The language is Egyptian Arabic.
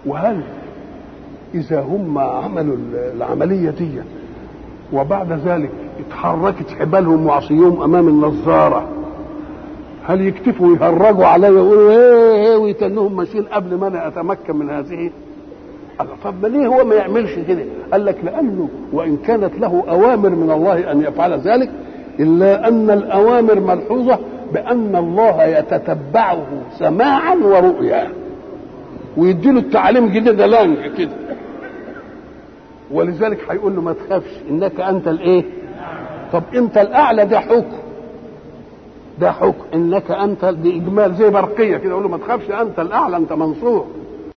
وهل اذا هم عملوا العمليه دي وبعد ذلك اتحركت حبالهم وعصيهم امام النظاره هل يكتفوا يهرجوا عليا ويقولوا ايه ايه ويتنهم ماشيين قبل ما انا اتمكن من هذه قال طب ما ليه هو ما يعملش كده قال لك لانه وان كانت له اوامر من الله ان يفعل ذلك الا ان الاوامر ملحوظه بان الله يتتبعه سماعا ورؤيا ويديله التعليم جديد لانج كده ولذلك هيقول له ما تخافش انك انت الايه طب انت الاعلى ده حكم ده حكم انك انت باجمال زي برقيه كده يقول له ما تخافش انت الاعلى انت منصور